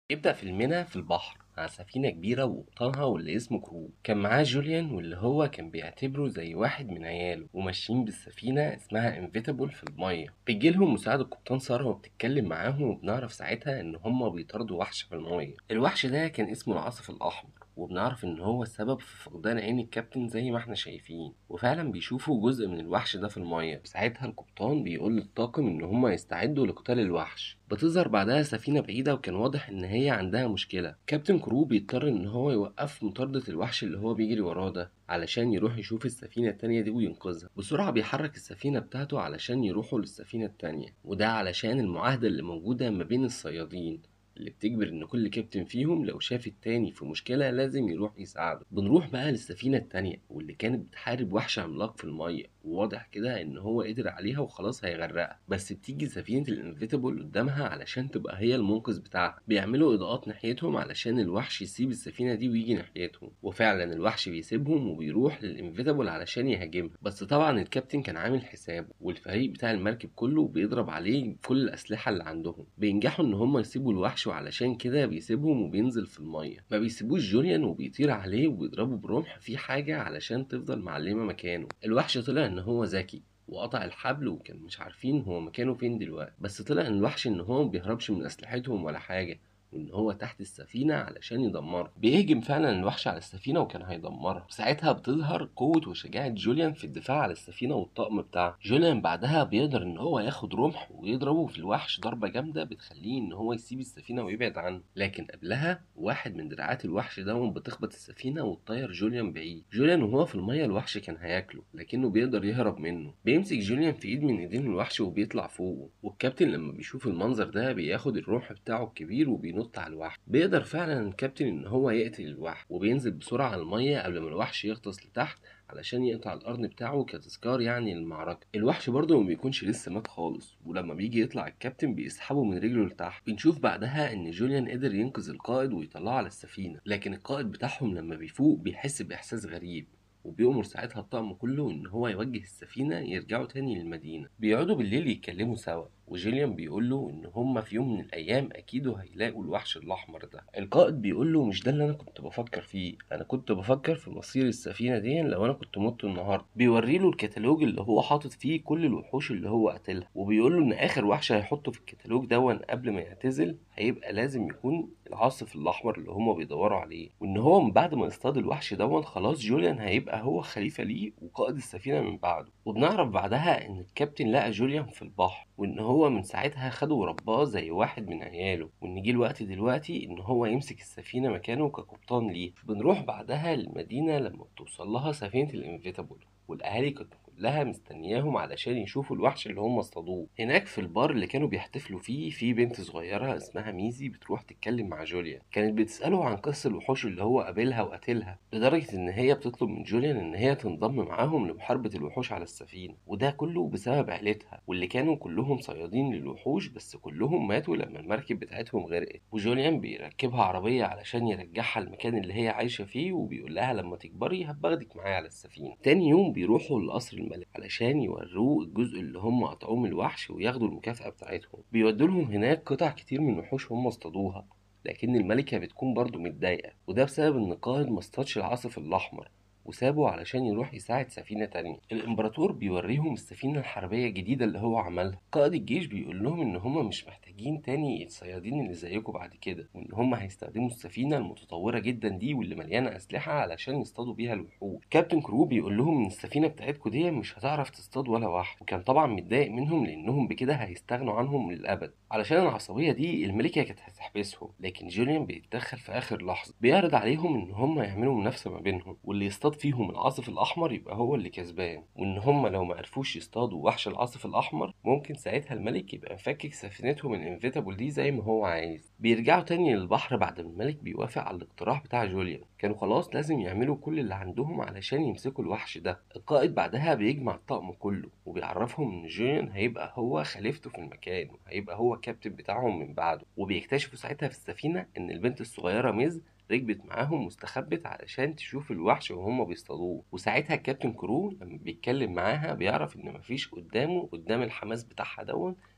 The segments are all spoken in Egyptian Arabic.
يبدأ فيلمنا في البحر مع سفينة كبيرة وقبطانها واللي اسمه كروب كان معاه جوليان واللي هو كان بيعتبره زي واحد من عياله وماشيين بالسفينة اسمها انفيتابل في المية بيجيلهم مساعد القبطان سارة وبتتكلم معاهم وبنعرف ساعتها ان هما بيطاردوا وحش في المية الوحش ده كان اسمه العاصف الأحمر وبنعرف ان هو السبب في فقدان عين الكابتن زي ما احنا شايفين وفعلا بيشوفوا جزء من الوحش ده في المية ساعتها القبطان بيقول للطاقم ان هما يستعدوا لقتال الوحش بتظهر بعدها سفينة بعيدة وكان واضح ان هي عندها مشكلة كابتن كرو بيضطر ان هو يوقف مطاردة الوحش اللي هو بيجري وراه ده علشان يروح يشوف السفينة التانية دي وينقذها بسرعة بيحرك السفينة بتاعته علشان يروحوا للسفينة التانية وده علشان المعاهدة اللي موجودة ما بين الصيادين اللي بتجبر ان كل كابتن فيهم لو شاف التاني في مشكلة لازم يروح يساعده بنروح بقى للسفينة التانية واللي كانت بتحارب وحش عملاق في المية وواضح كده ان هو قدر عليها وخلاص هيغرقها بس بتيجي سفينة الانفيتابل قدامها علشان تبقى هي المنقذ بتاعها بيعملوا اضاءات ناحيتهم علشان الوحش يسيب السفينة دي ويجي ناحيتهم وفعلا الوحش بيسيبهم وبيروح للانفيتابل علشان يهاجمها بس طبعا الكابتن كان عامل حسابه والفريق بتاع المركب كله بيضرب عليه كل الاسلحة اللي عندهم بينجحوا ان هم يسيبوا الوحش وعلشان كده بيسيبهم وبينزل في المية ما بيسيبوش جوليان وبيطير عليه وبيضربه برمح في حاجة علشان تفضل معلمة مكانه الوحش طلع ان هو ذكي وقطع الحبل وكان مش عارفين هو مكانه فين دلوقتي بس طلع ان الوحش ان هو مبيهربش من اسلحتهم ولا حاجة وان هو تحت السفينة علشان يدمرها بيهجم فعلا الوحش على السفينة وكان هيدمرها ساعتها بتظهر قوة وشجاعة جوليان في الدفاع على السفينة والطقم بتاعها جوليان بعدها بيقدر ان هو ياخد رمح ويضربه في الوحش ضربة جامدة بتخليه ان هو يسيب السفينة ويبعد عنه لكن قبلها واحد من دراعات الوحش ده بتخبط السفينة وتطير جوليان بعيد جوليان وهو في المية الوحش كان هياكله لكنه بيقدر يهرب منه بيمسك جوليان في ايد من ايدين الوحش وبيطلع فوقه والكابتن لما بيشوف المنظر ده بياخد الرمح بتاعه الكبير وبينط على الوحش بيقدر فعلا الكابتن ان هو يقتل الوحش وبينزل بسرعة على المية قبل ما الوحش يغطس لتحت علشان يقطع القرن بتاعه كتذكار يعني للمعركة الوحش برضه ما بيكونش لسه مات خالص ولما بيجي يطلع الكابتن بيسحبه من رجله لتحت بنشوف بعدها ان جوليان قدر ينقذ القائد ويطلعه على السفينة لكن القائد بتاعهم لما بيفوق بيحس بإحساس غريب وبيأمر ساعتها الطقم كله إن هو يوجه السفينة يرجعوا تاني للمدينة بيقعدوا بالليل يتكلموا سوا وجيليان بيقول له ان هما في يوم من الايام اكيد هيلاقوا الوحش الاحمر ده القائد بيقول له مش ده اللي انا كنت بفكر فيه انا كنت بفكر في مصير السفينه دي لو انا كنت مت النهارده بيوري له الكتالوج اللي هو حاطط فيه كل الوحوش اللي هو قتلها وبيقول له ان اخر وحش هيحطه في الكتالوج دون قبل ما يعتزل هيبقى لازم يكون العاصف الاحمر اللي هما بيدوروا عليه وان هو من بعد ما يصطاد الوحش دون خلاص جوليان هيبقى هو خليفه ليه وقائد السفينه من بعده وبنعرف بعدها ان الكابتن لقى جوليان في البحر وان هو من ساعتها خده ورباه زي واحد من عياله وان جه الوقت دلوقتي ان هو يمسك السفينه مكانه كقبطان ليه بنروح بعدها المدينه لما بتوصل لها سفينه الانفيتابل والاهالي كانت كلها مستنياهم علشان يشوفوا الوحش اللي هم اصطادوه هناك في البار اللي كانوا بيحتفلوا فيه في بنت صغيره اسمها ميزي بتروح تتكلم مع جوليان كانت بتساله عن قصه الوحوش اللي هو قابلها وقتلها لدرجه ان هي بتطلب من جوليان ان هي تنضم معاهم لمحاربه الوحوش على السفينه وده كله بسبب عيلتها واللي كانوا كلهم صيادين للوحوش بس كلهم ماتوا لما المركب بتاعتهم غرقت وجوليان بيركبها عربيه علشان يرجعها المكان اللي هي عايشه فيه وبيقول لها لما تكبري هباخدك معايا على السفينه تاني يوم بيروحوا لقصر الملك علشان يوروه الجزء اللي هم قطعوه من الوحش وياخدوا المكافأة بتاعتهم بيودوا لهم هناك قطع كتير من الوحوش هم اصطادوها لكن الملكة بتكون برضه متضايقة وده بسبب إن القائد ما اصطادش العاصف الأحمر وسابه علشان يروح يساعد سفينة تانية الإمبراطور بيوريهم السفينة الحربية الجديدة اللي هو عملها قائد الجيش بيقول لهم إن هما مش محتاجين تاني الصيادين اللي زيكم بعد كده وإن هما هيستخدموا السفينة المتطورة جدا دي واللي مليانة أسلحة علشان يصطادوا بيها الوحوش كابتن كرو بيقول لهم إن السفينة بتاعتكم دي مش هتعرف تصطاد ولا واحد وكان طبعا متضايق منهم لأنهم بكده هيستغنوا عنهم للأبد علشان العصبية دي الملكة كانت هتحبسهم لكن جوليان بيتدخل في آخر لحظة بيعرض عليهم إن هما يعملوا منافسة ما بينهم واللي يصطاد فيهم العاصف الأحمر يبقى هو اللي كسبان وإن هما لو معرفوش يصطادوا وحش العاصف الأحمر ممكن ساعتها الملك يبقى مفكك سفينتهم الانفيتابل دي زي ما هو عايز بيرجعوا تاني للبحر بعد ما الملك بيوافق على الاقتراح بتاع جوليان كانوا خلاص لازم يعملوا كل اللي عندهم علشان يمسكوا الوحش ده القائد بعدها بيجمع الطقم كله وبيعرفهم ان جوليان هيبقى هو خليفته في المكان وهيبقى هو الكابتن بتاعهم من بعده وبيكتشفوا ساعتها في السفينة ان البنت الصغيرة ميز ركبت معاهم واستخبت علشان تشوف الوحش وهم بيصطادوه وساعتها الكابتن كرو لما بيتكلم معاها بيعرف ان مفيش قدامه قدام الحماس بتاعها دون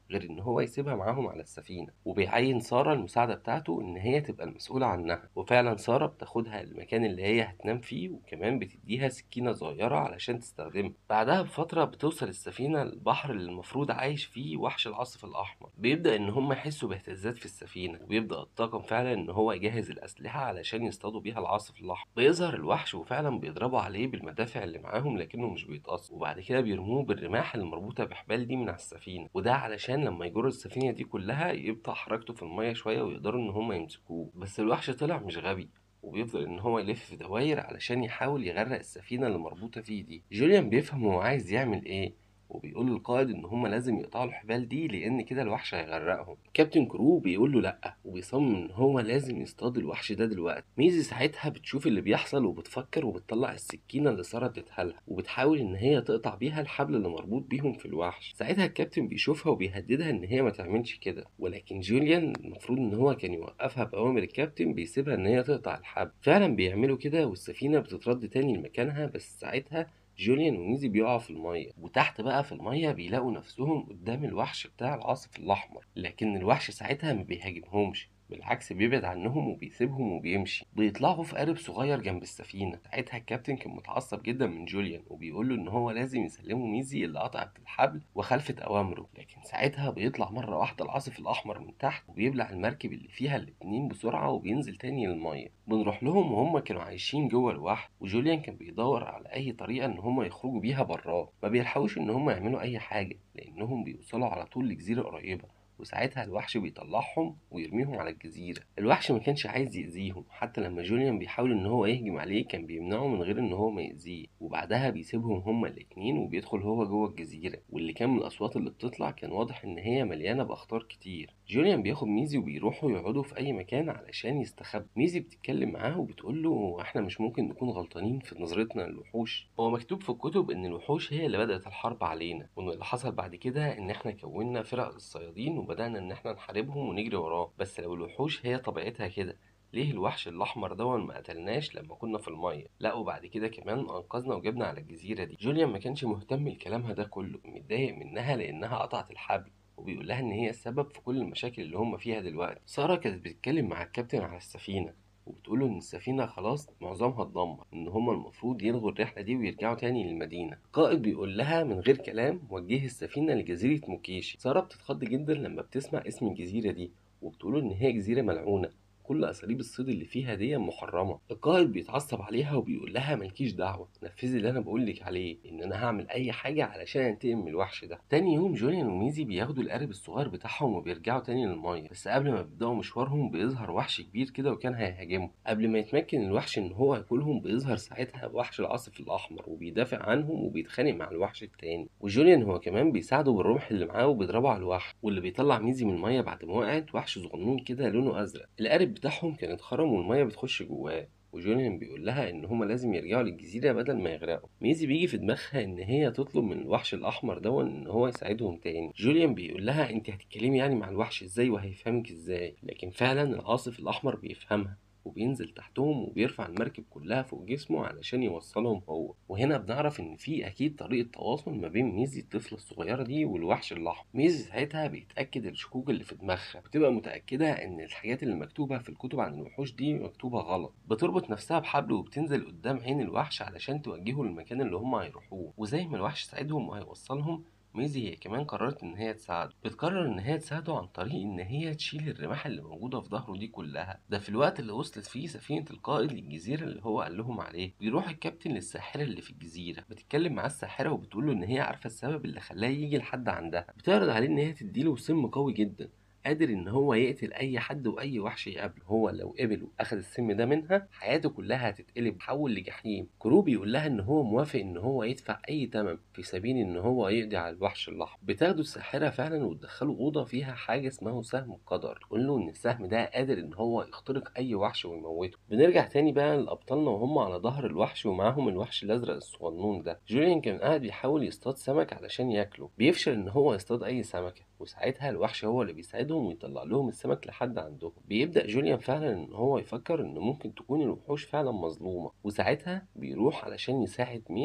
غير ان هو يسيبها معاهم على السفينه وبيعين ساره المساعده بتاعته ان هي تبقى المسؤوله عنها وفعلا ساره بتاخدها المكان اللي هي هتنام فيه وكمان بتديها سكينه صغيره علشان تستخدمها بعدها بفتره بتوصل السفينه للبحر اللي المفروض عايش فيه وحش العاصف الاحمر بيبدا ان هم يحسوا باهتزازات في السفينه وبيبدا الطاقم فعلا ان هو يجهز الاسلحه علشان يصطادوا بيها العاصف الاحمر بيظهر الوحش وفعلا بيضربوا عليه بالمدافع اللي معاهم لكنه مش بيتأثر وبعد كده بيرموه بالرماح المربوطه بحبال دي من على السفينه وده علشان لما يجروا السفينه دي كلها يبطأ حركته في الميه شويه ويقدروا ان هم يمسكوه بس الوحش طلع مش غبي وبيفضل ان هو يلف في دواير علشان يحاول يغرق السفينه اللي مربوطه فيه دي جوليان بيفهم هو عايز يعمل ايه وبيقول للقائد ان هم لازم يقطعوا الحبال دي لان كده الوحش هيغرقهم كابتن كرو بيقول له لا وبيصمم ان هو لازم يصطاد الوحش ده دلوقتي ميزي ساعتها بتشوف اللي بيحصل وبتفكر وبتطلع السكينه اللي ساره اديتها لها وبتحاول ان هي تقطع بيها الحبل اللي مربوط بيهم في الوحش ساعتها الكابتن بيشوفها وبيهددها ان هي ما تعملش كده ولكن جوليان المفروض ان هو كان يوقفها باوامر الكابتن بيسيبها ان هي تقطع الحبل فعلا بيعملوا كده والسفينه بتترد تاني لمكانها بس ساعتها جوليان وميزي بيقعوا في المية وتحت بقى في المية بيلاقوا نفسهم قدام الوحش بتاع العاصف الأحمر لكن الوحش ساعتها ما بيهاجمهمش بالعكس بيبعد عنهم وبيسيبهم وبيمشي بيطلعوا في قارب صغير جنب السفينة ساعتها الكابتن كان متعصب جدا من جوليان وبيقول له ان هو لازم يسلمه ميزي اللي قطعت الحبل وخلفت اوامره لكن ساعتها بيطلع مرة واحدة العاصف الاحمر من تحت وبيبلع المركب اللي فيها الاتنين بسرعة وبينزل تاني للمية بنروح لهم وهم كانوا عايشين جوه الوحش وجوليان كان بيدور على اي طريقة ان هم يخرجوا بيها براه ما بيلحقوش ان هم يعملوا اي حاجة لانهم بيوصلوا على طول لجزيرة قريبة وساعتها الوحش بيطلعهم ويرميهم على الجزيرة الوحش ما كانش عايز يأذيهم حتى لما جوليان بيحاول ان هو يهجم عليه كان بيمنعه من غير ان هو ما يأذيه وبعدها بيسيبهم هما الاتنين وبيدخل هو جوه الجزيرة واللي كان من الأصوات اللي بتطلع كان واضح ان هي مليانة بأخطار كتير جوليان بياخد ميزي وبيروحوا يقعدوا في أي مكان علشان يستخبى ميزي بتتكلم معاه وبتقول له احنا مش ممكن نكون غلطانين في نظرتنا للوحوش هو مكتوب في الكتب ان الوحوش هي اللي بدأت الحرب علينا وان اللي حصل بعد كده ان احنا كونا فرق للصيادين وبدأنا ان احنا نحاربهم ونجري وراه بس لو الوحوش هي طبيعتها كده ليه الوحش الأحمر دون ما قتلناش لما كنا في المية لا وبعد كده كمان أنقذنا وجبنا على الجزيرة دي جوليان ما كانش مهتم لكلامها ده كله متضايق منها لأنها قطعت الحبل وبيقول لها ان هي السبب في كل المشاكل اللي هم فيها دلوقتي ساره كانت بتتكلم مع الكابتن على السفينه وبتقوله ان السفينه خلاص معظمها اتدمر ان هما المفروض يلغوا الرحله دي ويرجعوا تاني للمدينه القائد بيقول لها من غير كلام وجهي السفينه لجزيره موكيشي ساره بتتخض جدا لما بتسمع اسم الجزيره دي وبتقوله ان هي جزيره ملعونه كل اساليب الصيد اللي فيها دي محرمه القائد بيتعصب عليها وبيقول لها مالكيش دعوه نفذي اللي انا بقول لك عليه ان انا هعمل اي حاجه علشان انتقم من الوحش ده تاني يوم جوليان وميزي بياخدوا القارب الصغير بتاعهم وبيرجعوا تاني للميه بس قبل ما بيبداوا مشوارهم بيظهر وحش كبير كده وكان هيهاجمهم قبل ما يتمكن الوحش ان هو ياكلهم بيظهر ساعتها وحش العاصف الاحمر وبيدافع عنهم وبيتخانق مع الوحش التاني وجوليان هو كمان بيساعده بالرمح اللي معاه وبيضربه على الوحش واللي بيطلع ميزي من الميه بعد ما وقعت وحش صغنون كده لونه ازرق القارب بتاعهم كان اتخرم والميه بتخش جواه وجوليان بيقول لها ان هما لازم يرجعوا للجزيره بدل ما يغرقوا ميزي بيجي في دماغها ان هي تطلب من الوحش الاحمر دون ان هو يساعدهم تاني جوليان بيقول لها انت هتتكلمي يعني مع الوحش ازاي وهيفهمك ازاي لكن فعلا العاصف الاحمر بيفهمها وبينزل تحتهم وبيرفع المركب كلها فوق جسمه علشان يوصلهم هو وهنا بنعرف ان في اكيد طريقه تواصل ما بين ميزي الطفله الصغيره دي والوحش الاحمر ميزي ساعتها بيتاكد الشكوك اللي في دماغها بتبقى متاكده ان الحاجات اللي مكتوبه في الكتب عن الوحوش دي مكتوبه غلط بتربط نفسها بحبل وبتنزل قدام عين الوحش علشان توجهه للمكان اللي هم هيروحوه وزي ما الوحش ساعدهم وهيوصلهم ميزي هي كمان قررت ان هي تساعده بتقرر ان هي تساعده عن طريق ان هي تشيل الرماح اللي موجوده في ظهره دي كلها ده في الوقت اللي وصلت فيه سفينه القائد للجزيره اللي هو قال لهم عليه بيروح الكابتن للساحره اللي في الجزيره بتتكلم مع الساحره وبتقول له ان هي عارفه السبب اللي خلاه يجي لحد عندها بتعرض عليه ان هي تديله سم قوي جدا قادر ان هو يقتل اي حد واي وحش يقابله هو لو قبل واخد السم ده منها حياته كلها هتتقلب حول لجحيم كرو بيقول لها ان هو موافق ان هو يدفع اي ثمن في سبيل ان هو يقضي على الوحش الاحمر بتاخده الساحره فعلا وتدخله اوضه فيها حاجه اسمها سهم القدر تقول له ان السهم ده قادر ان هو يخترق اي وحش ويموته بنرجع تاني بقى لابطالنا وهم على ظهر الوحش ومعاهم الوحش الازرق الصغنون ده جوليان كان قاعد بيحاول يصطاد سمك علشان ياكله بيفشل ان هو يصطاد اي سمكه وساعتها الوحش هو اللي بيساعدهم ويطلع لهم السمك لحد عندهم بيبدأ جوليان فعلا ان هو يفكر ان ممكن تكون الوحوش فعلا مظلومة وساعتها بيروح علشان يساعد ميز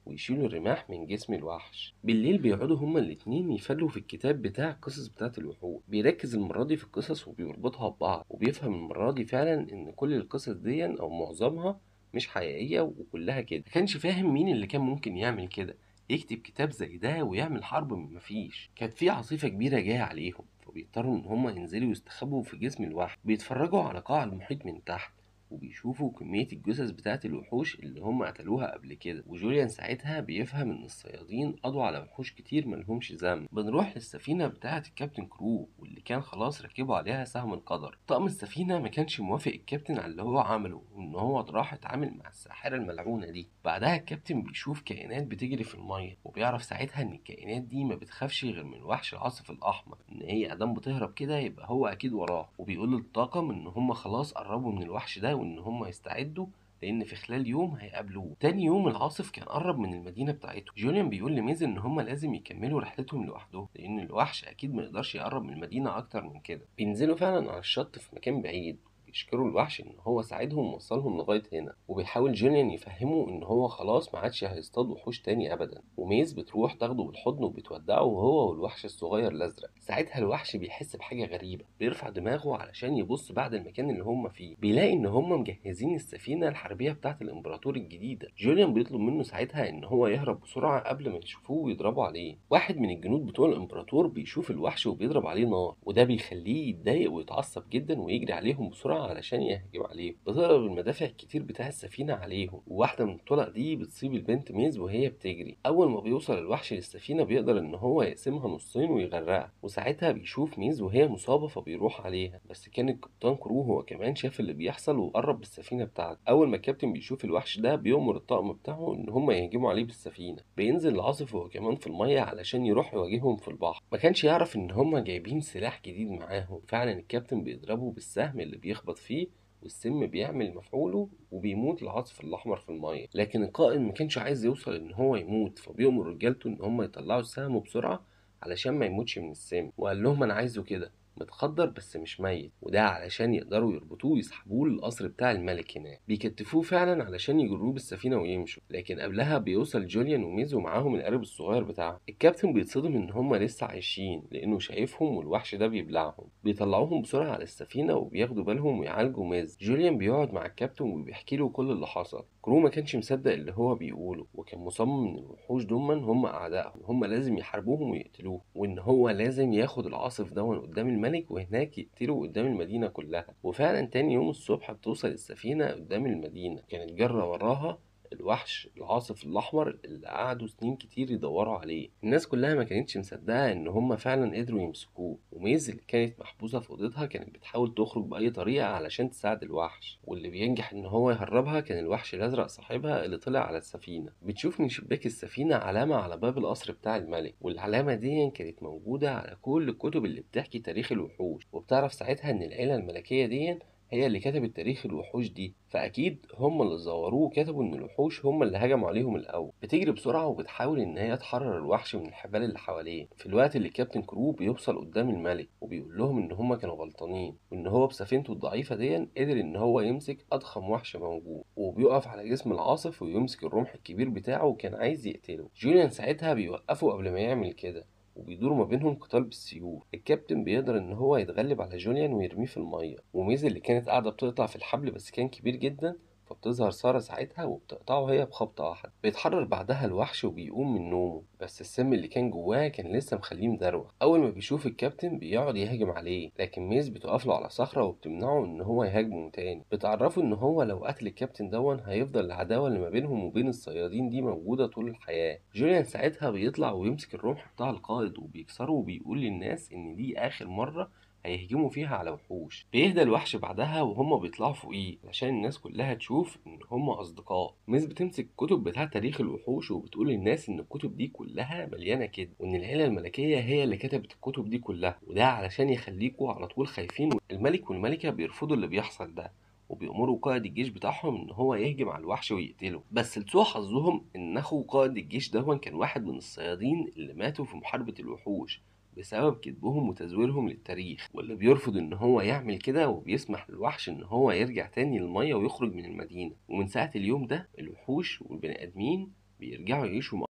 ويشيلوا الرماح من جسم الوحش بالليل بيقعدوا هما الاتنين يفلوا في الكتاب بتاع القصص بتاعت الوحوش بيركز المرة دي في القصص وبيربطها ببعض وبيفهم المرة دي فعلا ان كل القصص دي او معظمها مش حقيقية وكلها كده مكانش فاهم مين اللي كان ممكن يعمل كده يكتب كتاب زي ده ويعمل حرب من مفيش كانت في عاصفة كبيرة جاية عليهم فبيضطروا ان هما ينزلوا يستخبوا في جسم الوحش بيتفرجوا على قاع المحيط من تحت وبيشوفوا كمية الجثث بتاعة الوحوش اللي هم قتلوها قبل كده وجوليان ساعتها بيفهم ان الصيادين قضوا على وحوش كتير ملهمش ذنب بنروح للسفينة بتاعة الكابتن كرو واللي كان خلاص ركبوا عليها سهم القدر طقم السفينة ما كانش موافق الكابتن على اللي هو عمله وان هو راح اتعامل مع الساحرة الملعونة دي بعدها الكابتن بيشوف كائنات بتجري في المية وبيعرف ساعتها ان الكائنات دي ما بتخافش غير من وحش العاصف الاحمر ان هي ادام بتهرب كده يبقى هو اكيد وراه وبيقول للطاقم ان هم خلاص قربوا من الوحش ده وان هم يستعدوا لان في خلال يوم هيقابلوه تاني يوم العاصف كان قرب من المدينه بتاعته جوليان بيقول لميز ان هم لازم يكملوا رحلتهم لوحدهم لان الوحش اكيد ما يقدرش يقرب من المدينه اكتر من كده بينزلوا فعلا على الشط في مكان بعيد بيشكروا الوحش ان هو ساعدهم ووصلهم لغايه هنا وبيحاول جوليان يفهمه ان هو خلاص ما عادش هيصطاد وحوش تاني ابدا وميز بتروح تاخده بالحضن وبتودعه هو والوحش الصغير الازرق ساعتها الوحش بيحس بحاجه غريبه بيرفع دماغه علشان يبص بعد المكان اللي هم فيه بيلاقي ان هم مجهزين السفينه الحربيه بتاعه الامبراطور الجديده جوليان بيطلب منه ساعتها ان هو يهرب بسرعه قبل ما يشوفوه ويضربوا عليه واحد من الجنود بتوع الامبراطور بيشوف الوحش وبيضرب عليه نار وده بيخليه يتضايق ويتعصب جدا ويجري عليهم بسرعه علشان يهجم عليهم بتضرب المدافع الكتير بتاع السفينة عليهم وواحدة من الطلق دي بتصيب البنت ميز وهي بتجري أول ما بيوصل الوحش للسفينة بيقدر إن هو يقسمها نصين ويغرقها وساعتها بيشوف ميز وهي مصابة فبيروح عليها بس كان الكابتن كرو هو كمان شاف اللي بيحصل وقرب بالسفينة بتاعته أول ما الكابتن بيشوف الوحش ده بيأمر الطاقم بتاعه إن هم يهجموا عليه بالسفينة بينزل العاصف هو كمان في المية علشان يروح يواجههم في البحر ما كانش يعرف إن هم جايبين سلاح جديد معاهم فعلا الكابتن بيضربه بالسهم اللي بيخبط فيه والسم بيعمل مفعوله وبيموت العاصف الاحمر في الميه لكن القائد ما كانش عايز يوصل ان هو يموت فبيأمر رجالته ان هم يطلعوا السهم بسرعه علشان ما يموتش من السم وقال لهم انا عايزه كده متخدر بس مش ميت وده علشان يقدروا يربطوه ويسحبوه للقصر بتاع الملك هناك بيكتفوه فعلا علشان يجروه بالسفينه ويمشوا لكن قبلها بيوصل جوليان وميز ومعاهم القارب الصغير بتاعهم الكابتن بيتصدم ان هما لسه عايشين لانه شايفهم والوحش ده بيبلعهم بيطلعوهم بسرعه على السفينه وبياخدوا بالهم ويعالجوا ميز جوليان بيقعد مع الكابتن وبيحكي له كل اللي حصل كرو ما كانش مصدق اللي هو بيقوله وكان مصمم ان الوحوش دول هم اعدائهم هم لازم يحاربوهم ويقتلوه وان هو لازم ياخد العاصف دون قدام الملك وهناك يقتله قدام المدينه كلها وفعلا تاني يوم الصبح بتوصل السفينه قدام المدينه كانت جره وراها الوحش العاصف الأحمر اللي قعدوا سنين كتير يدوروا عليه الناس كلها ما كانتش مصدقة إن هما فعلا قدروا يمسكوه وميز اللي كانت محبوسة في أوضتها كانت بتحاول تخرج بأي طريقة علشان تساعد الوحش واللي بينجح إن هو يهربها كان الوحش الأزرق صاحبها اللي طلع على السفينة بتشوف من شباك السفينة علامة على باب القصر بتاع الملك والعلامة دي كانت موجودة على كل الكتب اللي بتحكي تاريخ الوحوش وبتعرف ساعتها إن العيلة الملكية دي هي اللي كتبت تاريخ الوحوش دي فأكيد هم اللي زوروه وكتبوا إن الوحوش هم اللي هجموا عليهم الأول بتجري بسرعة وبتحاول إن هي تحرر الوحش من الحبال اللي حواليه في الوقت اللي كابتن كرو بيوصل قدام الملك وبيقول لهم إن هم كانوا غلطانين وإن هو بسفينته الضعيفة دي قدر إن هو يمسك أضخم وحش موجود وبيقف على جسم العاصف ويمسك الرمح الكبير بتاعه وكان عايز يقتله جوليان ساعتها بيوقفه قبل ما يعمل كده وبيدور ما بينهم قتال بالسيوف الكابتن بيقدر ان هو يتغلب على جوليان ويرميه في الميه وميز اللي كانت قاعده بتقطع في الحبل بس كان كبير جدا فبتظهر سارة ساعتها وبتقطعه هي بخبطة واحدة بيتحرر بعدها الوحش وبيقوم من نومه بس السم اللي كان جواه كان لسه مخليه مدروخ أول ما بيشوف الكابتن بيقعد يهاجم عليه لكن ميز بتقف له على صخرة وبتمنعه إن هو يهاجمه تاني بتعرفه إن هو لو قتل الكابتن دون هيفضل العداوة اللي ما بينهم وبين الصيادين دي موجودة طول الحياة جوليان ساعتها بيطلع ويمسك الرمح بتاع القائد وبيكسره وبيقول للناس إن دي آخر مرة هيهجموا فيها على وحوش بيهدى الوحش بعدها وهما بيطلعوا فوقيه عشان الناس كلها تشوف ان هما اصدقاء ميز بتمسك الكتب بتاع تاريخ الوحوش وبتقول للناس ان الكتب دي كلها مليانه كده وان العيله الملكيه هي اللي كتبت الكتب دي كلها وده علشان يخليكوا على طول خايفين الملك والملكه بيرفضوا اللي بيحصل ده وبيأمروا قائد الجيش بتاعهم ان هو يهجم على الوحش ويقتله بس لسوء حظهم ان اخو قائد الجيش ده كان واحد من الصيادين اللي ماتوا في محاربة الوحوش بسبب كذبهم وتزويرهم للتاريخ واللي بيرفض ان هو يعمل كده وبيسمح للوحش ان هو يرجع تاني للمية ويخرج من المدينة ومن ساعة اليوم ده الوحوش والبني ادمين بيرجعوا يعيشوا مع